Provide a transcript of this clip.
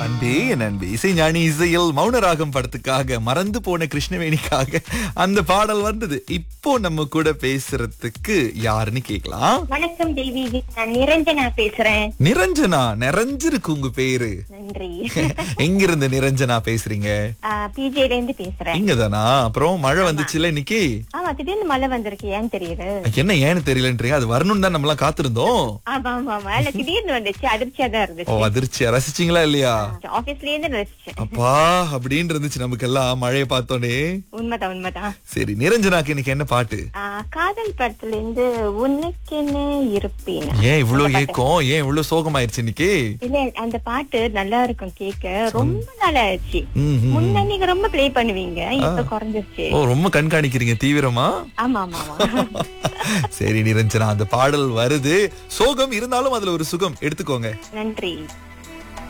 அன்பே என் அன்பே இசை ஞானி இசையில் மௌனராகம் படத்துக்காக மறந்து போன கிருஷ்ணவேணிக்காக அந்த பாடல் வந்தது இப்போ நம்ம கூட பேசுறதுக்கு யாருன்னு கேக்கலாம் வணக்கம் தேவி நான் நிரஞ்சனா பேசுறேன் நிரஞ்சனா நிறைஞ்சிருக்கு உங்க பேரு நன்றி எங்கிருந்து நிரஞ்சனா பேசுறீங்க பிஜேல இருந்து பேசுறேன் இங்கதானா அப்புறம் மழை வந்துச்சுல இன்னைக்கு ஆமா திடீர்னு மழை வந்திருக்கு ஏன்னு தெரியுது என்ன ஏன்னு தெரியலன்றீங்க அது வரணும் தான் நம்மலாம் காத்திருந்தோம் ஆமா ஆமா ஆமா இல்ல திடீர்னு வந்துச்சு அதிர்ச்சியா தான் ஓ இருந்துச்சு அதிர்ச்சியா ரசிச்சீங்களா இல்லையா ஆபீஸ்ல இருந்து ரசிச்சேன் அப்பா அப்படின்னு இருந்துச்சு நமக்கு எல்லாம் மழையை பார்த்தோன்னே உண்மைதான் உண்மைதான் சரி நிரஞ்சனாக்கு இன்னைக்கு என்ன பாட்டு ஆ, காதல் படத்துல இருந்து உனக்கென்ன இருப்பேன் ஏன் இவ்வளவு ஏக்கம் ஏன் இவ்வளவு சோகமாயிருச்சு இன்னைக்கு இல்ல அந்த பாட்டு நல்லா இருக்கும் கேட்க ரொம்ப நாள் ஆயிடுச்சு ம், ம். முன்ன நீங்க ரொம்ப ப்ளே பண்ணுவீங்க இப்ப குறைஞ்சிருச்சு ஓ ரொம்ப கண்காணிக்கிறீங்க தீவிரமா ஆமா ஆமா ஆமா சரி நிரஞ்சனா அந்த பாடல் வருது சோகம் இருந்தாலும் அதுல ஒரு சுகம் எடுத்துக்கோங்க நன்றி